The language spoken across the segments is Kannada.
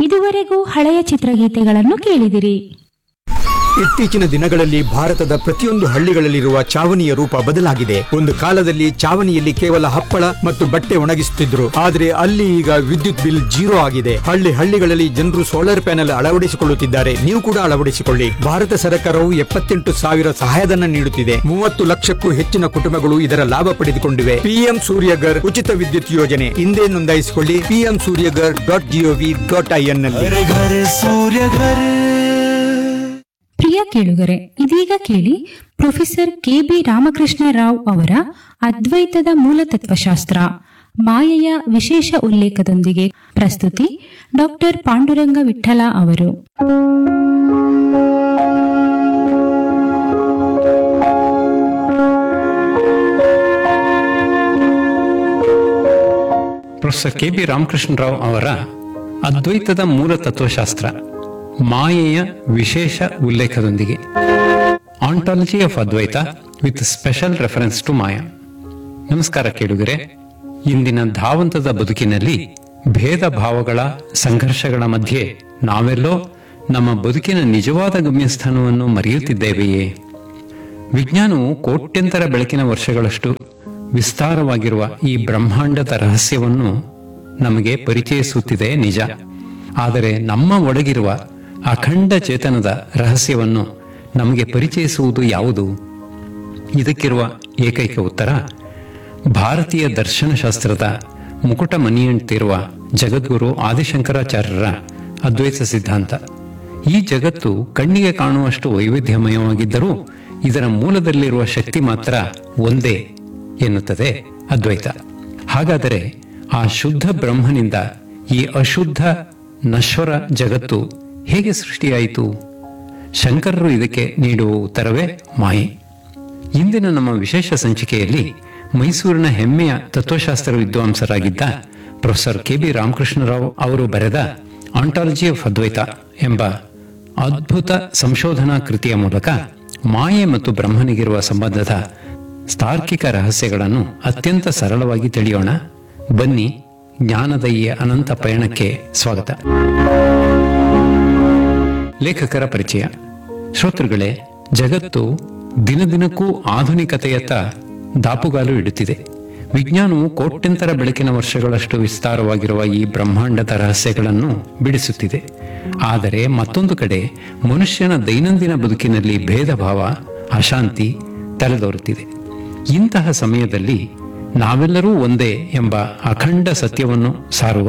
ಇದುವರೆಗೂ ಹಳೆಯ ಚಿತ್ರಗೀತೆಗಳನ್ನು ಕೇಳಿದಿರಿ ಇತ್ತೀಚಿನ ದಿನಗಳಲ್ಲಿ ಭಾರತದ ಪ್ರತಿಯೊಂದು ಹಳ್ಳಿಗಳಲ್ಲಿರುವ ಚಾವಣಿಯ ರೂಪ ಬದಲಾಗಿದೆ ಒಂದು ಕಾಲದಲ್ಲಿ ಚಾವಣಿಯಲ್ಲಿ ಕೇವಲ ಹಪ್ಪಳ ಮತ್ತು ಬಟ್ಟೆ ಒಣಗಿಸುತ್ತಿದ್ರು ಆದರೆ ಅಲ್ಲಿ ಈಗ ವಿದ್ಯುತ್ ಬಿಲ್ ಜೀರೋ ಆಗಿದೆ ಹಳ್ಳಿ ಹಳ್ಳಿಗಳಲ್ಲಿ ಜನರು ಸೋಲಾರ್ ಪ್ಯಾನೆಲ್ ಅಳವಡಿಸಿಕೊಳ್ಳುತ್ತಿದ್ದಾರೆ ನೀವು ಕೂಡ ಅಳವಡಿಸಿಕೊಳ್ಳಿ ಭಾರತ ಸರ್ಕಾರವು ಎಪ್ಪತ್ತೆಂಟು ಸಾವಿರ ಸಹಾಯಧನ ನೀಡುತ್ತಿದೆ ಮೂವತ್ತು ಲಕ್ಷಕ್ಕೂ ಹೆಚ್ಚಿನ ಕುಟುಂಬಗಳು ಇದರ ಲಾಭ ಪಡೆದುಕೊಂಡಿವೆ ಪಿಎಂ ಸೂರ್ಯಗರ್ ಉಚಿತ ವಿದ್ಯುತ್ ಯೋಜನೆ ಹಿಂದೆ ನೋಂದಾಯಿಸಿಕೊಳ್ಳಿ PM Suryaghar dot GOV dot IN ನಲ್ಲಿ घर घर सूर्य घर ಪ್ರಿಯ ಕೇಳುಗರೆ ಇದೀಗ ಕೇಳಿ professor K B Ramakrishna Rao ಅವರ ಅದ್ವೈತದ ಮೂಲತತ್ವಶಾಸ್ತ್ರ ಮಾಯೆಯ ವಿಶೇಷ ಉಲ್ಲೇಖದೊಂದಿಗೆ ಪ್ರಸ್ತುತಿ ಡಾಕ್ಟರ್ ಪಾಂಡುರಂಗ ವಿಠಲ ಅವರು ಪ್ರೊಫೆಸರ್ ಕೆ ಬಿ ರಾಮಕೃಷ್ಣರಾವ್ ಅವರ ಅದ್ವೈತದ ಮೂಲ ತತ್ವಶಾಸ್ತ್ರ ಮಾಯೆಯ ವಿಶೇಷ ಉಲ್ಲೇಖದೊಂದಿಗೆ ontology of Advaita with special reference to Maya ನಮಸ್ಕಾರ ಕೇಳುಗರೆ ಇಂದಿನ ಧಾವಂತದ ಬದುಕಿನಲ್ಲಿ ಭೇದ ಭಾವಗಳ ಸಂಘರ್ಷಗಳ ಮಧ್ಯೆ ನಾವೆಲ್ಲೋ ನಮ್ಮ ಬದುಕಿನ ನಿಜವಾದ ಗಮ್ಯಸ್ಥಾನವನ್ನು ಮರೆಯುತ್ತಿದ್ದೇವೆಯೇ ವಿಜ್ಞಾನವು ಕೋಟ್ಯಂತರ ಬೆಳಕಿನ ವರ್ಷಗಳಷ್ಟು ವಿಸ್ತಾರವಾಗಿರುವ ಈ ಬ್ರಹ್ಮಾಂಡದ ರಹಸ್ಯವನ್ನು ನಮಗೆ ಪರಿಚಯಿಸುತ್ತಿದೆ ನಿಜ ಆದರೆ ನಮ್ಮ ಒಳಗಿರುವ ಅಖಂಡ ಚೇತನದ ರಹಸ್ಯವನ್ನು ನಮಗೆ ಪರಿಚಯಿಸುವುದು ಯಾವುದು ಇದಕ್ಕಿರುವ ಏಕೈಕ ಉತ್ತರ ಭಾರತೀಯ ದರ್ಶನಶಾಸ್ತ್ರದ ಮುಕುಟ ಮನಿಯಂತಿರುವ ಜಗದ್ಗುರು ಆದಿಶಂಕರಾಚಾರ್ಯರ ಅದ್ವೈತ ಸಿದ್ಧಾಂತ ಈ ಜಗತ್ತು ಕಣ್ಣಿಗೆ ಕಾಣುವಷ್ಟು ವೈವಿಧ್ಯಮಯವಾಗಿದ್ದರೂ ಇದರ ಮೂಲದಲ್ಲಿರುವ ಶಕ್ತಿ ಮಾತ್ರ ಒಂದೇ ಎನ್ನುತ್ತದೆ ಅದ್ವೈತ ಹಾಗಾದರೆ ಆ ಶುದ್ಧ ಬ್ರಹ್ಮನಿಂದ ಈ ಅಶುದ್ಧ ನಶ್ವರ ಜಗತ್ತು ಹೇಗೆ ಸೃಷ್ಟಿಯಾಯಿತು ಶಂಕರರು ಇದಕ್ಕೆ ನೀಡುವ ಉತ್ತರವೇ ಮಾಯೆ ಇಂದಿನ ನಮ್ಮ ವಿಶೇಷ ಸಂಚಿಕೆಯಲ್ಲಿ ಮೈಸೂರಿನ ಹೆಮ್ಮೆಯ ತತ್ವಶಾಸ್ತ್ರ ವಿದ್ವಾಂಸರಾಗಿದ್ದ ಪ್ರೊಫೆಸರ್ ಕೆ ಬಿ ರಾಮಕೃಷ್ಣರಾವ್ ಅವರು ಬರೆದ ಆಂಟಾಲಜಿ ಆಫ್ ಅದ್ವೈತ ಎಂಬ ಅದ್ಭುತ ಸಂಶೋಧನಾ ಕೃತಿಯ ಮೂಲಕ ಮಾಯೆ ಮತ್ತು ಬ್ರಹ್ಮನಿಗಿರುವ ಸಂಬಂಧದ ತಾರ್ಕಿಕ ರಹಸ್ಯಗಳನ್ನು ಅತ್ಯಂತ ಸರಳವಾಗಿ ತಿಳಿಯೋಣ ಬನ್ನಿ ಜ್ಞಾನದ ಈ ಅನಂತ ಪಯಣಕ್ಕೆ ಸ್ವಾಗತ ಲೇಖಕರ ಪರಿಚಯ ಶ್ರೋತೃಗಳೇ ಜಗತ್ತು ದಿನದಿನಕ್ಕೂ ಆಧುನಿಕತೆಯತ್ತ ದಾಪುಗಾಲು ಇಡುತ್ತಿದೆ ವಿಜ್ಞಾನವು ಕೋಟ್ಯಂತರ ಬೆಳಕಿನ ವರ್ಷಗಳಷ್ಟು ವಿಸ್ತಾರವಾಗಿರುವ ಈ ಬ್ರಹ್ಮಾಂಡದ ರಹಸ್ಯಗಳನ್ನು ಬಿಡಿಸುತ್ತಿದೆ ಆದರೆ ಮತ್ತೊಂದು ಕಡೆ ಮನುಷ್ಯನ ದೈನಂದಿನ ಬದುಕಿನಲ್ಲಿ ಭೇದ ಭಾವ ಅಶಾಂತಿ ತಲೆದೋರುತ್ತಿದೆ ಇಂತಹ ಸಮಯದಲ್ಲಿ ನಾವೆಲ್ಲರೂ ಒಂದೇ ಎಂಬ ಅಖಂಡ ಸತ್ಯವನ್ನು ಸಾರುವ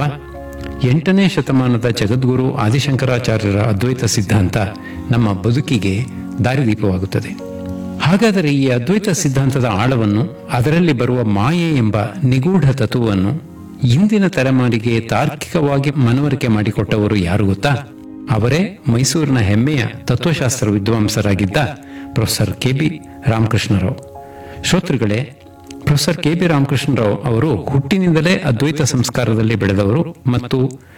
ಎಂಟನೇ ಶತಮಾನದ ಜಗದ್ಗುರು ಆದಿಶಂಕರಾಚಾರ್ಯರ ಅದ್ವೈತ ಸಿದ್ಧಾಂತ ನಮ್ಮ ಬದುಕಿಗೆ ದಾರಿದೀಪವಾಗುತ್ತದೆ ಹಾಗಾದರೆ ಈ ಅದ್ವೈತ ಸಿದ್ಧಾಂತದ ಆಳವನ್ನು ಅದರಲ್ಲಿ ಬರುವ ಮಾಯೆ ಎಂಬ ನಿಗೂಢ ತತ್ವವನ್ನು ಇಂದಿನ ತಲೆಮಾರಿಗೆ ತಾರ್ಕಿಕವಾಗಿ ಮನವರಿಕೆ ಮಾಡಿಕೊಟ್ಟವರು ಯಾರು ಗೊತ್ತಾ ಅವರೇ ಮೈಸೂರಿನ ಹೆಮ್ಮೆಯ ತತ್ವಶಾಸ್ತ್ರ ವಿದ್ವಾಂಸರಾಗಿದ್ದ ಪ್ರೊಫೆಸರ್ ಕೆ ಬಿ ರಾಮಕೃಷ್ಣರಾವ್ ಶ್ರೋತೃಗಳೇ ಪ್ರೊಫೆಸರ್ ಕೆ ಬಿ ರಾಮಕೃಷ್ಣರಾವ್ ಅವರು ಹುಟ್ಟಿನಿಂದಲೇ ಅದ್ವೈತ ಸಂಸ್ಕಾರದಲ್ಲಿ ಬೆಳೆದವರು ಮತ್ತು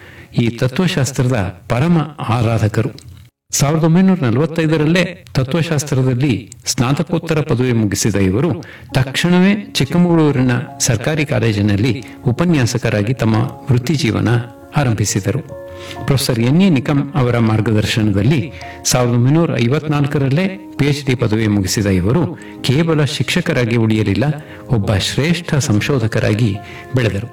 ಈ ತತ್ವಶಾಸ್ತ್ರದ ಪರಮ ಆರಾಧಕರು ಸಾವಿರದ ಒಂಬೈನೂರ ನಲವತ್ತೈದರಲ್ಲೇ ತತ್ವಶಾಸ್ತ್ರದಲ್ಲಿ ಸ್ನಾತಕೋತ್ತರ ಪದವಿ ಮುಗಿಸಿದ ಇವರು ತಕ್ಷಣವೇ ಚಿಕ್ಕಮಗಳೂರಿನ ಸರ್ಕಾರಿ ಕಾಲೇಜಿನಲ್ಲಿ ಉಪನ್ಯಾಸಕರಾಗಿ ತಮ್ಮ ವೃತ್ತಿ ಜೀವನ ಆರಂಭಿಸಿದರು ಪ್ರೊಫೆಸರ್ ಎನ್ ಎ ನಿಕಂ ಅವರ ಮಾರ್ಗದರ್ಶನದಲ್ಲಿ ಸಾವಿರದ ಒಂಬೈನೂರ ಐವತ್ನಾಲ್ಕರಲ್ಲೇ ಪಿಎಚ್ ಡಿ ಪದವಿ ಮುಗಿಸಿದ ಇವರು ಕೇವಲ ಶಿಕ್ಷಕರಾಗಿ ಉಳಿಯಲಿಲ್ಲ ಒಬ್ಬ ಶ್ರೇಷ್ಠ ಸಂಶೋಧಕರಾಗಿ ಬೆಳೆದರು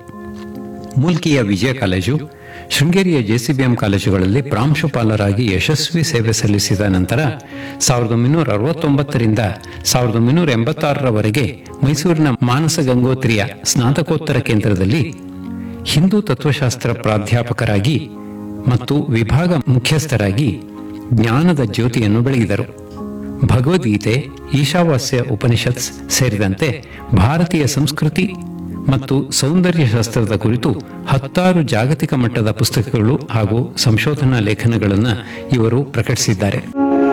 ಮೂಲ್ಕಿಯ ವಿಜಯ ಕಾಲೇಜು ಶೃಂಗೇರಿಯ ಜೆಸಿಬಿಎಂ ಕಾಲೇಜುಗಳಲ್ಲಿ ಪ್ರಾಂಶುಪಾಲರಾಗಿ ಯಶಸ್ವಿ ಸೇವೆ ಸಲ್ಲಿಸಿದ ನಂತರ ಸಾವಿರದ ಒಂಬೈನೂರ ಅರವತ್ತೊಂಬತ್ತರಿಂದ ಸಾವಿರದ ಒಂಬೈನೂರ ಎಂಬತ್ತಾರರವರೆಗೆ ಮೈಸೂರಿನ ಮಾನಸ ಗಂಗೋತ್ರಿಯ ಸ್ನಾತಕೋತ್ತರ ಕೇಂದ್ರದಲ್ಲಿ ಹಿಂದೂ ತತ್ವಶಾಸ್ತ್ರ ಪ್ರಾಧ್ಯಾಪಕರಾಗಿ ಮತ್ತು ವಿಭಾಗ ಮುಖ್ಯಸ್ಥರಾಗಿ ಜ್ಞಾನದ ಜ್ಯೋತಿಯನ್ನು ಬೆಳಗಿದರು ಭಗವದ್ಗೀತೆ ಈಶಾವಾಸ್ಯ ಉಪನಿಷತ್ಸ್ ಸೇರಿದಂತೆ ಭಾರತೀಯ ಸಂಸ್ಕೃತಿ ಮತ್ತು ಸೌಂದರ್ಯ ಶಾಸ್ತ್ರದ ಕುರಿತು ಹತ್ತಾರು ಜಾಗತಿಕ ಮಟ್ಟದ ಪುಸ್ತಕಗಳು ಹಾಗೂ ಸಂಶೋಧನಾ ಲೇಖನಗಳನ್ನು ಇವರು ಪ್ರಕಟಿಸಿದ್ದಾರೆ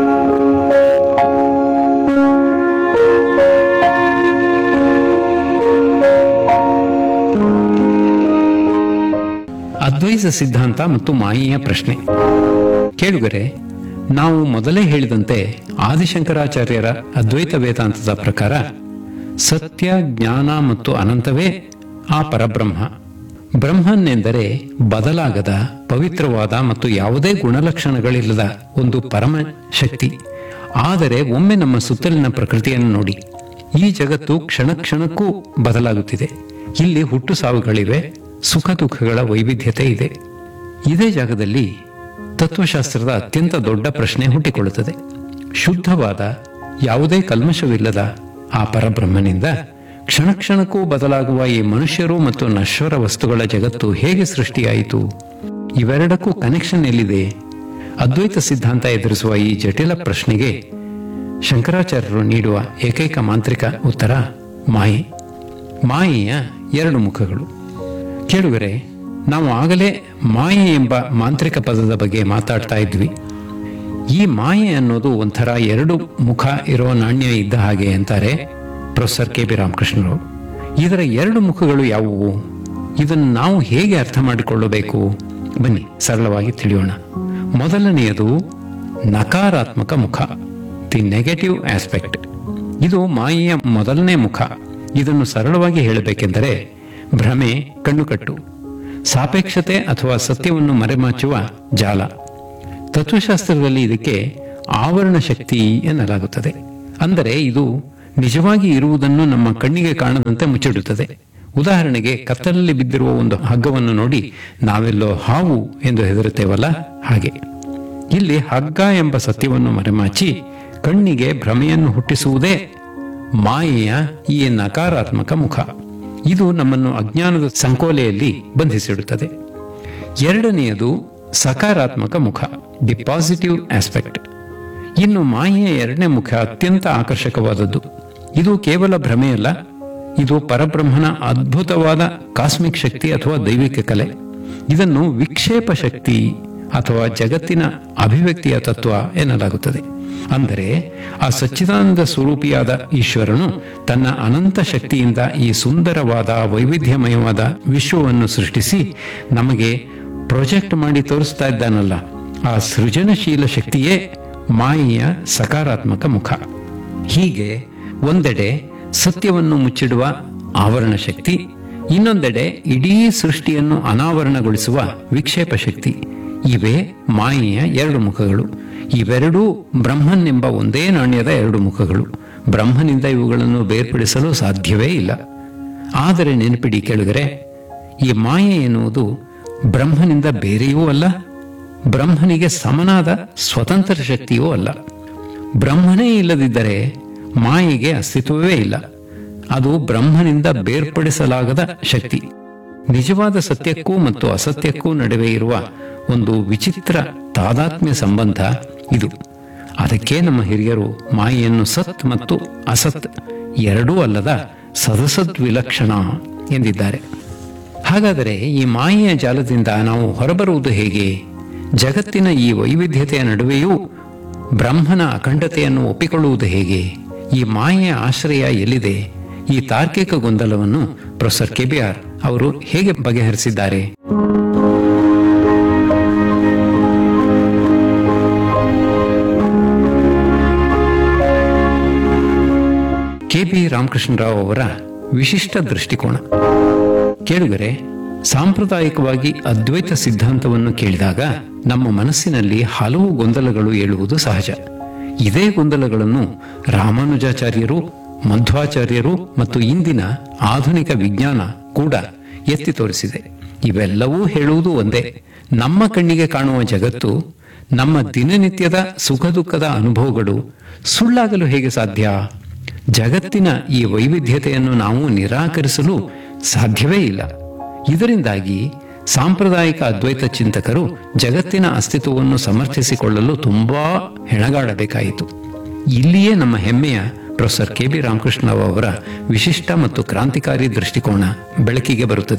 ಅದ್ವೈತ ಸಿದ್ಧಾಂತ ಮತ್ತು ಮಾಯೆಯ ಪ್ರಶ್ನೆ ಕೇಳುಗರೆ ನಾವು ಮೊದಲೇ ಹೇಳಿದಂತೆ ಆದಿಶಂಕರಾಚಾರ್ಯರ ಅದ್ವೈತ ವೇದಾಂತದ ಪ್ರಕಾರ ಸತ್ಯ ಜ್ಞಾನ ಮತ್ತು ಅನಂತವೇ ಆ ಪರಬ್ರಹ್ಮ ಬ್ರಹ್ಮನ್ ಎಂದರೆ ಬದಲಾಗದ ಪವಿತ್ರವಾದ ಮತ್ತು ಯಾವುದೇ ಗುಣಲಕ್ಷಣಗಳಿಲ್ಲದ ಒಂದು ಪರಮ ಶಕ್ತಿ ಆದರೆ ಒಮ್ಮೆ ನಮ್ಮ ಸುತ್ತಲಿನ ಪ್ರಕೃತಿಯನ್ನು ನೋಡಿ ಈ ಜಗತ್ತು ಕ್ಷಣ ಕ್ಷಣಕ್ಕೂ ಬದಲಾಗುತ್ತಿದೆ ಇಲ್ಲಿ ಹುಟ್ಟು ಸಾವುಗಳಿವೆ ಸುಖ ದುಃಖಗಳ ವೈವಿಧ್ಯತೆ ಇದೆ ಇದೇ ಜಾಗದಲ್ಲಿ ತತ್ವಶಾಸ್ತ್ರದ ಅತ್ಯಂತ ದೊಡ್ಡ ಪ್ರಶ್ನೆ ಹುಟ್ಟಿಕೊಳ್ಳುತ್ತದೆ ಶುದ್ಧವಾದ ಯಾವುದೇ ಕಲ್ಮಶವಿಲ್ಲದ ಆ ಪರಬ್ರಹ್ಮನಿಂದ ಕ್ಷಣ ಕ್ಷಣಕ್ಕೂ ಬದಲಾಗುವ ಈ ಮನುಷ್ಯರು ಮತ್ತು ನಶ್ವರ ವಸ್ತುಗಳ ಜಗತ್ತು ಹೇಗೆ ಸೃಷ್ಟಿಯಾಯಿತು ಇವೆರಡಕ್ಕೂ ಕನೆಕ್ಷನ್ ಎಲ್ಲಿದೆ ಅದ್ವೈತ ಸಿದ್ಧಾಂತ ಎದುರಿಸುವ ಈ ಜಟಿಲ ಪ್ರಶ್ನೆಗೆ ಶಂಕರಾಚಾರ್ಯರು ನೀಡುವ ಏಕೈಕ ಮಾಂತ್ರಿಕ ಉತ್ತರ ಮಾಯೆ ಮಾಯೆಯ ಎರಡು ಮುಖಗಳು ಕೇಳುಗರೆ ನಾವು ಆಗಲೇ ಮಾಯೆ ಎಂಬ ಮಾಂತ್ರಿಕ ಪದದ ಬಗ್ಗೆ ಮಾತಾಡ್ತಾ ಇದ್ವಿ ಈ ಮಾಯೆ ಅನ್ನೋದು ಒಂಥರ ಎರಡು ಮುಖ ಇರೋ ನಾಣ್ಯ ಇದ್ದ ಹಾಗೆ ಅಂತಾರೆ ಪ್ರೊಫೆಸರ್ ಕೆ ಬಿ ರಾಮಕೃಷ್ಣರು ಇದರ ಎರಡು ಮುಖಗಳು ಯಾವುವು ಇದನ್ನು ನಾವು ಹೇಗೆ ಅರ್ಥ ಮಾಡಿಕೊಳ್ಳಬೇಕು ಬನ್ನಿ ಸರಳವಾಗಿ ತಿಳಿಯೋಣ ಮೊದಲನೆಯದು ನಕಾರಾತ್ಮಕ ಮುಖ ದಿ ನೆಗೆಟಿವ್ ಆಸ್ಪೆಕ್ಟ್ ಇದು ಮಾಯೆಯ ಮೊದಲನೇ ಮುಖ ಇದನ್ನು ಸರಳವಾಗಿ ಹೇಳಬೇಕೆಂದರೆ ಭ್ರಮೆ ಕಣ್ಣುಕಟ್ಟು ಸಾಪೇಕ್ಷತೆ ಅಥವಾ ಸತ್ಯವನ್ನು ಮರೆಮಾಚುವ ಜಾಲ ತತ್ವಶಾಸ್ತ್ರದಲ್ಲಿ ಇದಕ್ಕೆ ಆವರಣ ಶಕ್ತಿ ಎನ್ನಲಾಗುತ್ತದೆ ಅಂದರೆ ಇದು ನಿಜವಾಗಿ ಇರುವುದನ್ನು ನಮ್ಮ ಕಣ್ಣಿಗೆ ಕಾಣದಂತೆ ಮುಚ್ಚಿಡುತ್ತದೆ ಉದಾಹರಣೆಗೆ ಕತ್ತಲಲ್ಲಿ ಬಿದ್ದಿರುವ ಒಂದು ಹಗ್ಗವನ್ನು ನೋಡಿ ನಾವೆಲ್ಲೋ ಹಾವು ಎಂದು ಹೆದರುತ್ತೇವಲ್ಲ ಹಾಗೆ ಇಲ್ಲಿ ಹಗ್ಗ ಎಂಬ ಸತ್ಯವನ್ನು ಮರೆಮಾಚಿ ಕಣ್ಣಿಗೆ ಭ್ರಮೆಯನ್ನು ಹುಟ್ಟಿಸುವುದೇ ಮಾಯೆಯ ಈ ನಕಾರಾತ್ಮಕ ಮುಖ ಇದು ನಮ್ಮನ್ನು ಅಜ್ಞಾನದ ಸಂಕೋಲೆಯಲ್ಲಿ ಬಂಧಿಸಿಡುತ್ತದೆ ಎರಡನೆಯದು ಸಕಾರಾತ್ಮಕ ಮುಖ ದಿ ಪಾಸಿಟಿವ್ ಆಸ್ಪೆಕ್ಟ್ ಇನ್ನು ಮಾಯೆಯ ಎರಡನೇ ಮುಖ ಅತ್ಯಂತ ಆಕರ್ಷಕವಾದದ್ದು ಇದು ಕೇವಲ ಭ್ರಮೆಯಲ್ಲ ಇದು ಪರಬ್ರಹ್ಮನ ಅದ್ಭುತವಾದ ಕಾಸ್ಮಿಕ್ ಶಕ್ತಿ ಅಥವಾ ದೈವಿಕ ಕಲೆ ಇದನ್ನು ವಿಕ್ಷೇಪ ಶಕ್ತಿ ಅಥವಾ ಜಗತ್ತಿನ ಅಭಿವ್ಯಕ್ತಿಯ ತತ್ವ ಎನ್ನಲಾಗುತ್ತದೆ ಅಂದರೆ ಆ ಸಚ್ಚಿದಾನಂದ ಸ್ವರೂಪಿಯಾದ ಈಶ್ವರನು ತನ್ನ ಅನಂತ ಶಕ್ತಿಯಿಂದ ಈ ಸುಂದರವಾದ ವೈವಿಧ್ಯಮಯವಾದ ವಿಶ್ವವನ್ನು ಸೃಷ್ಟಿಸಿ ನಮಗೆ ಪ್ರೊಜೆಕ್ಟ್ ಮಾಡಿ ತೋರಿಸ್ತಾ ಇದ್ದಾನಲ್ಲ ಆ ಸೃಜನಶೀಲ ಶಕ್ತಿಯೇ ಮಾಯೆಯ ಸಕಾರಾತ್ಮಕ ಮುಖ ಹೀಗೆ ಒಂದೆಡೆ ಸತ್ಯವನ್ನು ಮುಚ್ಚಿಡುವ ಆವರಣ ಶಕ್ತಿ ಇನ್ನೊಂದೆಡೆ ಇಡೀ ಸೃಷ್ಟಿಯನ್ನು ಅನಾವರಣಗೊಳಿಸುವ ವಿಕ್ಷೇಪ ಶಕ್ತಿ ಇವೇ ಮಾಯೆಯ ಎರಡು ಮುಖಗಳು ಇವೆರಡೂ ಬ್ರಹ್ಮನ್ ಎಂಬ ಒಂದೇ ನಾಣ್ಯದ ಎರಡು ಮುಖಗಳು ಬ್ರಹ್ಮನಿಂದ ಇವುಗಳನ್ನು ಬೇರ್ಪಡಿಸಲು ಸಾಧ್ಯವೇ ಇಲ್ಲ ಆದರೆ ನೆನಪಿಡಿ ಕೇಳಿದರೆ ಈ ಮಾಯೆ ಎನ್ನುವುದು ಬ್ರಹ್ಮನಿಂದ ಬೇರೆಯೂ ಅಲ್ಲ ಬ್ರಹ್ಮನಿಗೆ ಸಮನಾದ ಸ್ವತಂತ್ರ ಶಕ್ತಿಯೂ ಅಲ್ಲ ಬ್ರಹ್ಮನೇ ಇಲ್ಲದಿದ್ದರೆ ಮಾಯೆಗೆ ಅಸ್ತಿತ್ವವೇ ಇಲ್ಲ ಅದು ಬ್ರಹ್ಮನಿಂದ ಬೇರ್ಪಡಿಸಲಾಗದ ಶಕ್ತಿ ನಿಜವಾದ ಸತ್ಯಕ್ಕೂ ಮತ್ತು ಅಸತ್ಯಕ್ಕೂ ನಡುವೆ ಇರುವ ಒಂದು ವಿಚಿತ್ರ ತಾದಾತ್ಮ್ಯ ಸಂಬಂಧ ಇದು ಅದಕ್ಕೆ ನಮ್ಮ ಹಿರಿಯರು ಮಾಯೆಯನ್ನು ಸತ್ ಮತ್ತು ಅಸತ್ ಎರಡೂ ಅಲ್ಲದ ಸದಸದ್ ವಿಲಕ್ಷಣ ಎಂದಿದ್ದಾರೆ ಹಾಗಾದರೆ ಈ ಮಾಯೆಯ ಜಾಲದಿಂದ ನಾವು ಹೊರಬರುವುದು ಹೇಗೆ ಜಗತ್ತಿನ ಈ ವೈವಿಧ್ಯತೆಯ ನಡುವೆಯೂ ಬ್ರಹ್ಮನ ಅಖಂಡತೆಯನ್ನು ಒಪ್ಪಿಕೊಳ್ಳುವುದು ಹೇಗೆ ಈ ಮಾಯೆಯ ಆಶ್ರಯ ಎಲ್ಲಿದೆ ಈ ತಾರ್ಕಿಕ ಗೊಂದಲವನ್ನು ಪ್ರೊಫೆಸರ್ ಕೆಬಿಆರ್ ಅವರು ಹೇಗೆ ಬಗೆಹರಿಸಿದ್ದಾರೆ ಕೆ ಬಿ ರಾಮಕೃಷ್ಣರಾವ್ ಅವರ ವಿಶಿಷ್ಟ ದೃಷ್ಟಿಕೋನ ಕೇಳುಗರೆ ಸಾಂಪ್ರದಾಯಿಕವಾಗಿ ಅದ್ವೈತ ಸಿದ್ಧಾಂತವನ್ನು ಕೇಳಿದಾಗ ನಮ್ಮ ಮನಸ್ಸಿನಲ್ಲಿ ಹಲವು ಗೊಂದಲಗಳು ಏಳುವುದು ಸಹಜ ಇದೇ ಗೊಂದಲಗಳನ್ನು ರಾಮಾನುಜಾಚಾರ್ಯರು ಮಧ್ವಾಚಾರ್ಯರು ಮತ್ತು ಇಂದಿನ ಆಧುನಿಕ ವಿಜ್ಞಾನ ಕೂಡ ಎತ್ತಿ ತೋರಿಸಿದೆ ಇವೆಲ್ಲವೂ ಹೇಳುವುದು ಒಂದೇ ನಮ್ಮ ಕಣ್ಣಿಗೆ ಕಾಣುವ ಜಗತ್ತು ನಮ್ಮ ದಿನನಿತ್ಯದ ಸುಖ ದುಃಖದ ಅನುಭವಗಳು ಸುಳ್ಳಾಗಲು ಹೇಗೆ ಸಾಧ್ಯ ಜಗತ್ತಿನ ಈ ವೈವಿಧ್ಯತೆಯನ್ನು ನಾವು ನಿರಾಕರಿಸಲು ಸಾಧ್ಯವೇ ಇಲ್ಲ ಇದರಿಂದಾಗಿ ಸಾಂಪ್ರದಾಯಿಕ ಅದ್ವೈತ ಚಿಂತಕರು ಜಗತ್ತಿನ ಅಸ್ತಿತ್ವವನ್ನು ಸಮರ್ಥಿಸಿಕೊಳ್ಳಲು ತುಂಬಾ ಹೆಣಗಾಡಬೇಕಾಯಿತು ಇಲ್ಲಿಯೇ ನಮ್ಮ ಹೆಮ್ಮೆಯ ಪ್ರೊಫೆಸರ್ ಕೆ ಬಿ ರಾಮಕೃಷ್ಣರಾವ್ ಅವರ ವಿಶಿಷ್ಟ ಮತ್ತು ಕ್ರಾಂತಿಕಾರಿ ದೃಷ್ಟಿಕೋನ ಬೆಳಕಿಗೆ ಬರುತ್ತದೆ